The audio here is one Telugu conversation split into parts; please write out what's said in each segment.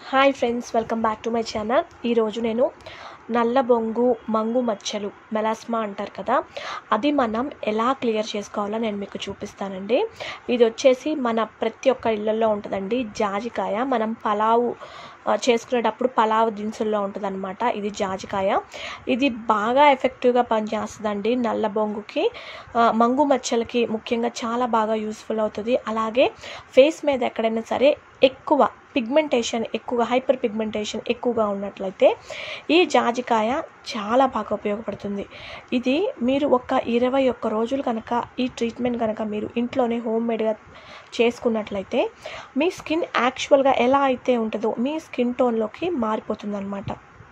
hi friends welcome back to my channel ఈరోజు నేను నల్ల బొంగు మంగు మచ్చలు మెలాస్మా అంటారు కదా అది మనం ఎలా క్లియర్ చేసుకోవాలో నేను మీకు చూపిస్తానండి ఇది వచ్చేసి మన ప్రతి ఒక్క ఇళ్ళల్లో ఉంటుందండి జాజికాయ మనం పలావు ఆ, చేసుకునేటప్పుడు పలావ్ దినుసుల్లో ఉంటుందన్నమాట ఇది జాజికాయ ఇది బాగా ఎఫెక్టివ్గా పనిచేస్తుందండి నల్ల బొంగుకి ఆ, మంగు మచ్చలకి ముఖ్యంగా చాలా బాగా యూస్ఫుల్ అవుతుంది అలాగే ఫేస్ మీద ఎక్కడైనా సరే ఎక్కువ పిగ్మెంటేషన్ ఎక్కువగా హైపర్ పిగ్మెంటేషన్ ఎక్కువగా ఉన్నట్లయితే ఈ జాజికాయ చాలా బాగా ఉపయోగపడుతుంది ఇది మీరు ఒక ఇరవై ఒక్క రోజులు కనుక ఈ ట్రీట్మెంట్ కనుక మీరు ఇంట్లోనే హోమ్ మేడ్గా చేసుకున్నట్లయితే మీ స్కిన్ యాక్చువల్గా ఎలా అయితే ఉంటుందో మీ స్కిన్ టోన్లోకి మారిపోతుందన్నమాట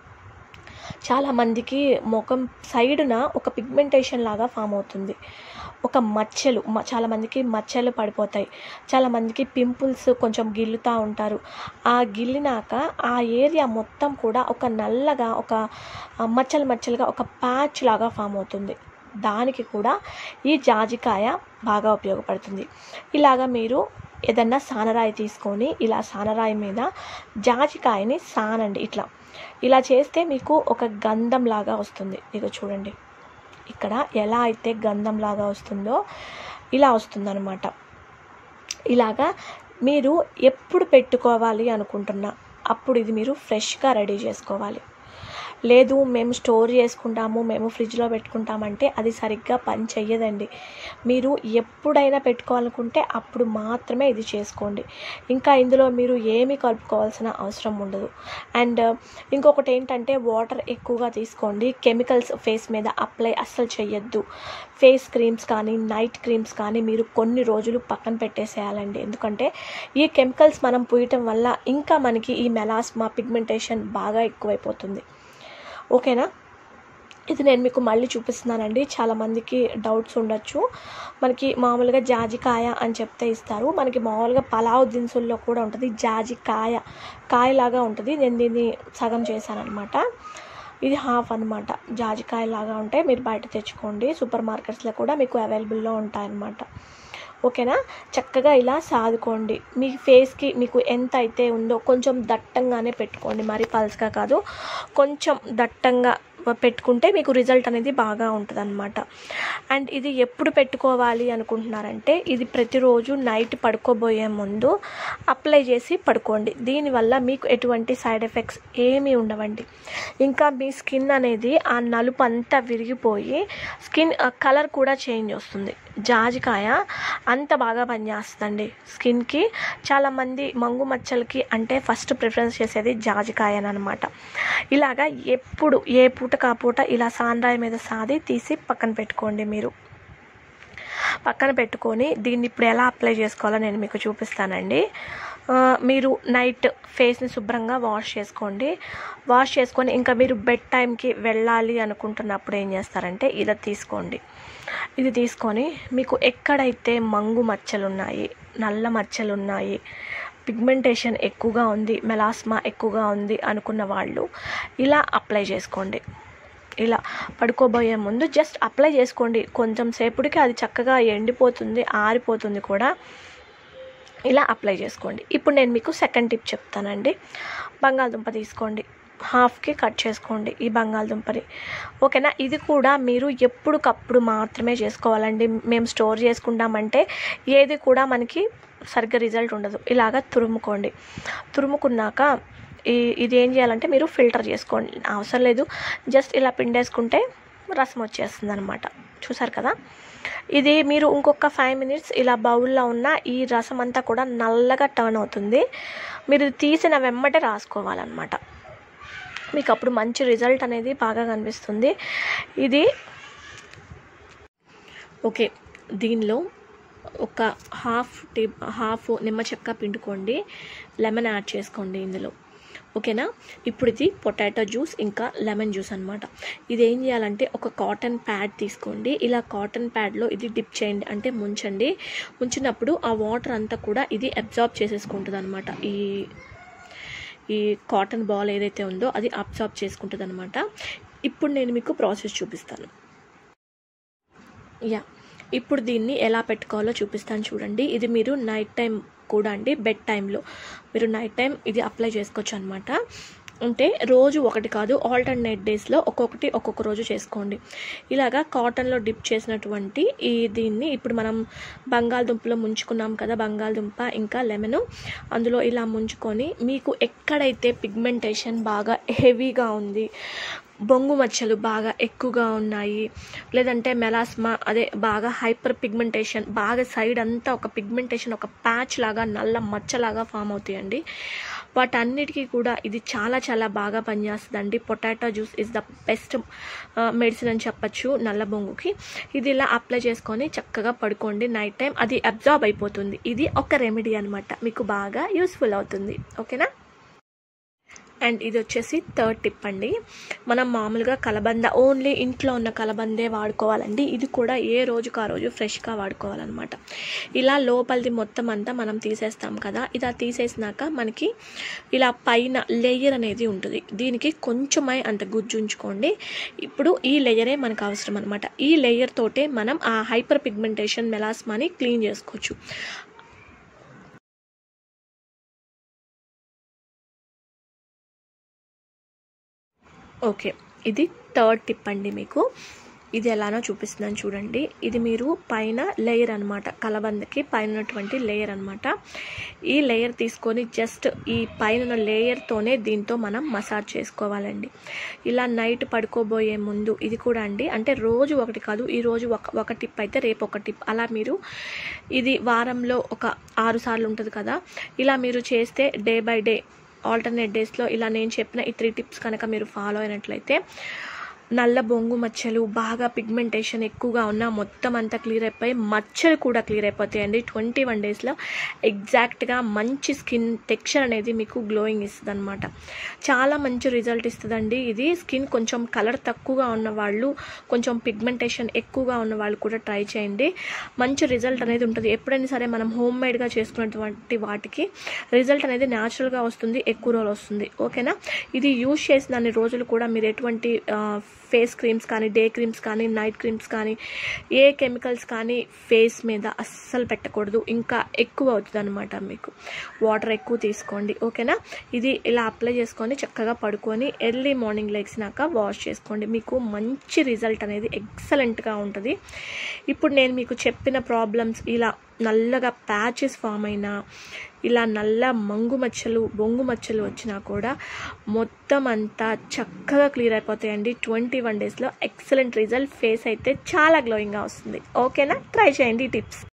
చాలామందికి ముఖం సైడున ఒక పిగ్మెంటేషన్ లాగా ఫామ్ అవుతుంది ఒక మచ్చలు మ- చాలామందికి మచ్చలు పడిపోతాయి చాలామందికి పింపుల్స్ కొంచెం గిల్లుతూ ఉంటారు ఆ గిల్లినాక ఆ ఏరియా మొత్తం కూడా ఒక నల్లగా ఒక ఆ, మచ్చలు మచ్చలుగా ఒక ప్యాచ్ లాగా ఫామ్ అవుతుంది దానికి కూడా ఈ జాజికాయ బాగా ఉపయోగపడుతుంది ఇలాగా మీరు ఏదన్నా సానరాయి తీసుకొని ఇలా సానరాయి మీద జాజికాయని సానండి ఇట్లా ఇలా చేస్తే మీకు ఒక గంధం లాగా వస్తుంది ఇక చూడండి ఇక్కడ ఎలా అయితే గంధం లాగా వస్తుందో ఇలా వస్తుందన్నమాట ఇలాగా మీరు ఎప్పుడు పెట్టుకోవాలి అనుకుంటున్నా అప్పుడు ఇది మీరు ఫ్రెష్గా రెడీ చేసుకోవాలి లేదు మేము స్టోర్ చేసుకుంటాము మేము ఫ్రిడ్జ్లో పెట్టుకుంటామంటే అది సరిగ్గా పని చెయ్యదండి మీరు ఎప్పుడైనా పెట్టుకోవాలనుకుంటే అప్పుడు మాత్రమే ఇది చేసుకోండి ఇంకా ఇందులో మీరు ఏమీ కలుపుకోవాల్సిన అవసరం ఉండదు అండ్ ఇంకొకటి ఏంటంటే వాటర్ ఎక్కువగా తీసుకోండి కెమికల్స్ ఫేస్ మీద అప్లై అస్సలు చేయొద్దు ఫేస్ క్రీమ్స్ కానీ నైట్ క్రీమ్స్ కానీ మీరు కొన్ని రోజులు పక్కన పెట్టేసేయాలండి ఎందుకంటే ఈ కెమికల్స్ మనం పూయటం వల్ల ఇంకా మనకి ఈ మెలాస్మా పిగ్మెంటేషన్ బాగా ఎక్కువైపోతుంది ఓకేనా ఇది నేను మీకు మళ్ళీ చూపిస్తున్నానండి చాలామందికి డౌట్స్ ఉండొచ్చు మనకి మామూలుగా జాజికాయ అని చెప్తే ఇస్తారు మనకి మామూలుగా పలావ్ దినుసుల్లో కూడా ఉంటుంది జాజికాయ కాయలాగా ఉంటుంది నేను దీన్ని సగం చేశానమాట ఇది హాఫ్ అనమాట జాజికాయ లాగా ఉంటే మీరు బయట తెచ్చుకోండి సూపర్ మార్కెట్స్లో కూడా మీకు అవైలబుల్లో ఉంటాయన్నమాట ఓకేనా చక్కగా ఇలా సాదుకోండి మీ ఫేస్కి మీకు ఎంత అయితే ఉందో కొంచెం దట్టంగానే పెట్టుకోండి మరి పల్స్గా కాదు కొంచెం దట్టంగా పెట్టుకుంటే మీకు రిజల్ట్ అనేది బాగా ఉంటుంది అనమాట అండ్ ఇది ఎప్పుడు పెట్టుకోవాలి అనుకుంటున్నారంటే ఇది ప్రతిరోజు నైట్ పడుకోబోయే ముందు అప్లై చేసి పడుకోండి దీనివల్ల మీకు ఎటువంటి సైడ్ ఎఫెక్ట్స్ ఏమీ ఉండవండి ఇంకా మీ స్కిన్ అనేది ఆ నలుపు అంతా విరిగిపోయి స్కిన్ కలర్ కూడా చేంజ్ వస్తుంది జాజికాయ అంత బాగా పనిచేస్తుందండి స్కిన్కి చాలామంది మంగు మచ్చలకి అంటే ఫస్ట్ ప్రిఫరెన్స్ చేసేది జాజికాయ అనమాట ఇలాగా ఎప్పుడు ఏ పూట కా పూట ఇలా సాండ్రాయి మీద సాది తీసి పక్కన పెట్టుకోండి మీరు పక్కన పెట్టుకొని దీన్ని ఇప్పుడు ఎలా అప్లై చేసుకోవాలో నేను మీకు చూపిస్తానండి ఆ, మీరు నైట్ ఫేస్ని శుభ్రంగా వాష్ చేసుకోండి వాష్ చేసుకొని ఇంకా మీరు బెడ్ టైంకి వెళ్ళాలి అనుకుంటున్నప్పుడు ఏం చేస్తారంటే ఇది తీసుకోండి ఇది తీసుకొని మీకు ఎక్కడైతే మంగు మచ్చలు ఉన్నాయి నల్ల మచ్చలు ఉన్నాయి పిగ్మెంటేషన్ ఎక్కువగా ఉంది మెలాస్మా ఎక్కువగా ఉంది అనుకున్న వాళ్ళు ఇలా అప్లై చేసుకోండి ఇలా పడుకోబోయే ముందు జస్ట్ అప్లై చేసుకోండి కొంచెం సేపటికి అది చక్కగా ఎండిపోతుంది ఆరిపోతుంది కూడా ఇలా అప్లై చేసుకోండి ఇప్పుడు నేను మీకు సెకండ్ టిప్ చెప్తానండి బంగాళదుంప తీసుకోండి హాఫ్కి కట్ చేసుకోండి ఈ బంగాళదుంపని ఓకేనా ఇది కూడా మీరు ఎప్పటికప్పుడు మాత్రమే చేసుకోవాలండి మేము స్టోర్ చేసుకుంటామంటే ఏది కూడా మనకి సరిగ్గా రిజల్ట్ ఉండదు ఇలాగ తురుముకోండి తురుముకున్నాక ఈ ఇది ఏం చేయాలంటే మీరు ఫిల్టర్ చేసుకోండి అవసరం లేదు జస్ట్ ఇలా పిండేసుకుంటే రసం వచ్చేస్తుంది అనమాట చూసారు కదా ఇది మీరు ఇంకొక ఫైవ్ మినిట్స్ ఇలా బౌల్లో ఉన్న ఈ రసం అంతా కూడా నల్లగా టర్న్ అవుతుంది మీరు ఇది తీసిన వెమ్మటే రాసుకోవాలన్నమాట మీకు అప్పుడు మంచి రిజల్ట్ అనేది బాగా కనిపిస్తుంది ఇది ఓకే దీనిలో ఒక హాఫ్ టీ హాఫ్ నిమ్మ చెక్క పిండుకోండి లెమన్ యాడ్ చేసుకోండి ఇందులో ఓకేనా ఇప్పుడు ఇది పొటాటో జ్యూస్ ఇంకా లెమన్ జ్యూస్ అనమాట ఇది ఏం చేయాలంటే ఒక కాటన్ ప్యాడ్ తీసుకోండి ఇలా కాటన్ ప్యాడ్లో ఇది డిప్ చేయండి అంటే ముంచండి ముంచినప్పుడు ఆ వాటర్ అంతా కూడా ఇది అబ్జార్బ్ చేసేసుకుంటుంది అనమాట ఈ ఈ కాటన్ బాల్ ఏదైతే ఉందో అది అబ్జార్బ్ చేసుకుంటుంది అనమాట ఇప్పుడు నేను మీకు ప్రాసెస్ చూపిస్తాను యా ఇప్పుడు దీన్ని ఎలా పెట్టుకోవాలో చూపిస్తాను చూడండి ఇది మీరు నైట్ టైం కూడా అండి బెడ్ టైంలో మీరు నైట్ టైం ఇది అప్లై చేసుకోవచ్చు అనమాట అంటే రోజు ఒకటి కాదు ఆల్టర్నేట్ డేస్లో ఒక్కొక్కటి ఒక్కొక్క రోజు చేసుకోండి ఇలాగా కాటన్లో డిప్ చేసినటువంటి ఈ దీన్ని ఇప్పుడు మనం బంగాళదుంపలో ముంచుకున్నాం కదా బంగాళదుంప ఇంకా లెమన్ అందులో ఇలా ముంచుకొని మీకు ఎక్కడైతే పిగ్మెంటేషన్ బాగా హెవీగా ఉంది బొంగు మచ్చలు బాగా ఎక్కువగా ఉన్నాయి లేదంటే మెలాస్మా అదే బాగా హైపర్ పిగ్మెంటేషన్ బాగా సైడ్ అంతా ఒక పిగ్మెంటేషన్ ఒక ప్యాచ్ లాగా నల్ల మచ్చలాగా ఫామ్ అవుతాయండి వాటన్నిటికీ కూడా ఇది చాలా చాలా బాగా పనిచేస్తుందండి potato juice is the best medicine అని చెప్పచ్చు నల్ల బొంగుకి ఇది ఇలా అప్లై చేసుకొని చక్కగా పడుకోండి నైట్ టైం అది అబ్జార్బ్ అయిపోతుంది ఇది ఒక రెమెడీ అనమాట మీకు బాగా యూస్ఫుల్ అవుతుంది ఓకేనా అండ్ ఇది వచ్చేసి థర్డ్ టిప్ అండి మనం మామూలుగా కలబంద ఓన్లీ ఇంట్లో ఉన్న కలబందే వాడుకోవాలండి ఇది కూడా ఏ రోజుకు ఆ రోజు ఫ్రెష్గా వాడుకోవాలన్నమాట ఇలా లోపలిది మొత్తం అంతా మనం తీసేస్తాం కదా ఇలా తీసేసినాక మనకి ఇలా పైన లేయర్ అనేది ఉంటుంది దీనికి కొంచెమై అంత గుజ్జు ఉంచుకోండి ఇప్పుడు ఈ లేయరే మనకు అవసరం అనమాట ఈ లేయర్ తోటే మనం ఆ హైపర్ పిగ్మెంటేషన్ మెలాస్మాని క్లీన్ చేసుకోవచ్చు ఓకే ఇది థర్డ్ టిప్ అండి మీకు ఇది ఎలానో చూపిస్తున్నాను చూడండి ఇది మీరు పైన లేయర్ అనమాట కలబందకి పైన ఉన్నటువంటి లేయర్ అనమాట ఈ లేయర్ తీసుకొని జస్ట్ ఈ పైన లేయర్తోనే దీంతో మనం మసాజ్ చేసుకోవాలండి ఇలా నైట్ పడుకోబోయే ముందు ఇది కూడా అండి అంటే రోజు ఒకటి కాదు ఈ రోజు ఒక ఒక టిప్ అయితే రేపు ఒక టిప్ అలా మీరు ఇది వారంలో ఒక ఆరు సార్లు ఉంటుంది కదా ఇలా మీరు చేస్తే డే బై డే ఆల్టర్నేట్ డేస్లో ఇలా నేను చెప్పిన ఈ త్రీ టిప్స్ కనుక మీరు ఫాలో అయినట్లయితే నల్ల బొంగు మచ్చలు బాగా పిగ్మెంటేషన్ ఎక్కువగా ఉన్న మొత్తం అంతా క్లియర్ అయిపోయి మచ్చలు కూడా క్లియర్ అయిపోతాయండి ట్వంటీ వన్ డేస్లో ఎగ్జాక్ట్గా మంచి స్కిన్ టెక్స్చర్ అనేది మీకు గ్లోయింగ్ ఇస్తుంది అనమాట చాలా మంచి రిజల్ట్ ఇస్తుందండి ఇది స్కిన్ కొంచెం కలర్ తక్కువగా ఉన్న వాళ్ళు కొంచెం పిగ్మెంటేషన్ ఎక్కువగా ఉన్న వాళ్ళు కూడా ట్రై చేయండి మంచి రిజల్ట్ అనేది ఉంటుంది ఎప్పుడైనా సరే మనం హోమ్ మేడ్గా చేసుకున్నటువంటి వాటికి రిజల్ట్ అనేది న్యాచురల్గా వస్తుంది ఎక్కువ రోజులు వస్తుంది ఓకేనా ఇది యూజ్ చేసిన అన్ని రోజులు కూడా మీరు ఎటువంటి ఫేస్ క్రీమ్స్ కానీ డే క్రీమ్స్ కానీ నైట్ క్రీమ్స్ కానీ ఏ కెమికల్స్ కానీ ఫేస్ మీద అస్సలు పెట్టకూడదు ఇంకా ఎక్కువ అవుతుంది అనమాట మీకు వాటర్ ఎక్కువ తీసుకోండి ఓకేనా ఇది ఇలా అప్లై చేసుకొని చక్కగా పడుకొని ఎర్లీ మార్నింగ్ లెగ్సినాక వాష్ చేసుకోండి మీకు మంచి రిజల్ట్ అనేది ఎక్సలెంట్గా ఉంటుంది ఇప్పుడు నేను మీకు చెప్పిన ప్రాబ్లమ్స్ ఇలా నల్లగా ప్యాచెస్ ఫామ్ అయినా ఇలా నల్ల మంగు మచ్చలు బొంగు మచ్చలు వచ్చినా కూడా మొత్తం అంతా చక్కగా క్లియర్ అయిపోతాయండి ట్వంటీ వన్ డేస్లో ఎక్సలెంట్ రిజల్ట్ ఫేస్ అయితే చాలా గ్లోయింగ్గా వస్తుంది ఓకేనా ట్రై చేయండి టిప్స్